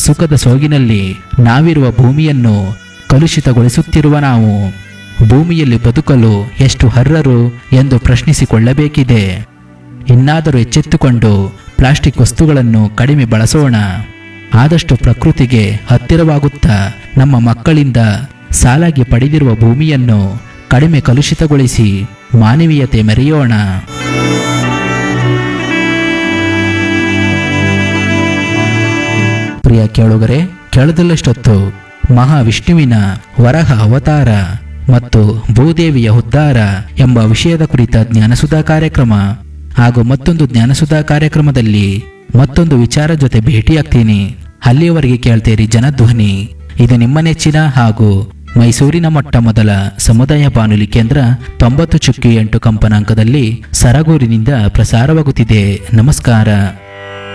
ಸುಖದ ಸೋಗಿನಲ್ಲಿ ನಾವಿರುವ ಭೂಮಿಯನ್ನು ಕಲುಷಿತಗೊಳಿಸುತ್ತಿರುವ ನಾವು ಭೂಮಿಯಲ್ಲಿ ಬದುಕಲು ಎಷ್ಟು ಅರ್ಹರು ಎಂದು ಪ್ರಶ್ನಿಸಿಕೊಳ್ಳಬೇಕಿದೆ ಇನ್ನಾದರೂ ಎಚ್ಚೆತ್ತುಕೊಂಡು ಪ್ಲಾಸ್ಟಿಕ್ ವಸ್ತುಗಳನ್ನು ಕಡಿಮೆ ಬಳಸೋಣ ಆದಷ್ಟು ಪ್ರಕೃತಿಗೆ ಹತ್ತಿರವಾಗುತ್ತಾ ನಮ್ಮ ಮಕ್ಕಳಿಂದ ಸಾಲಾಗಿ ಪಡೆದಿರುವ ಭೂಮಿಯನ್ನು ಕಡಿಮೆ ಕಲುಷಿತಗೊಳಿಸಿ ಮಾನವೀಯತೆ ಮೆರೆಯೋಣ ಪ್ರಿಯ ಕೇಳುಗರೆ ಕೇಳದಲ್ಲಷ್ಟೊತ್ತು ಮಹಾವಿಷ್ಣುವಿನ ವರಹ ಅವತಾರ ಮತ್ತು ಭೂದೇವಿಯ ಉದ್ಧಾರ ಎಂಬ ವಿಷಯದ ಕುರಿತ ಜ್ಞಾನಸುಧಾ ಕಾರ್ಯಕ್ರಮ ಹಾಗೂ ಮತ್ತೊಂದು ಜ್ಞಾನಸುಧಾ ಕಾರ್ಯಕ್ರಮದಲ್ಲಿ ಮತ್ತೊಂದು ವಿಚಾರ ಜೊತೆ ಭೇಟಿಯಾಗ್ತೀನಿ ಅಲ್ಲಿಯವರೆಗೆ ಕೇಳ್ತೀರಿ ಜನಧ್ವನಿ ಇದು ನಿಮ್ಮ ನೆಚ್ಚಿನ ಹಾಗೂ ಮೈಸೂರಿನ ಮೊಟ್ಟ ಮೊದಲ ಸಮುದಾಯ ಬಾನುಲಿ ಕೇಂದ್ರ ತೊಂಬತ್ತು ಚುಕ್ಕಿ ಎಂಟು ಕಂಪನಾಂಕದಲ್ಲಿ ಸರಗೂರಿನಿಂದ ಪ್ರಸಾರವಾಗುತ್ತಿದೆ ನಮಸ್ಕಾರ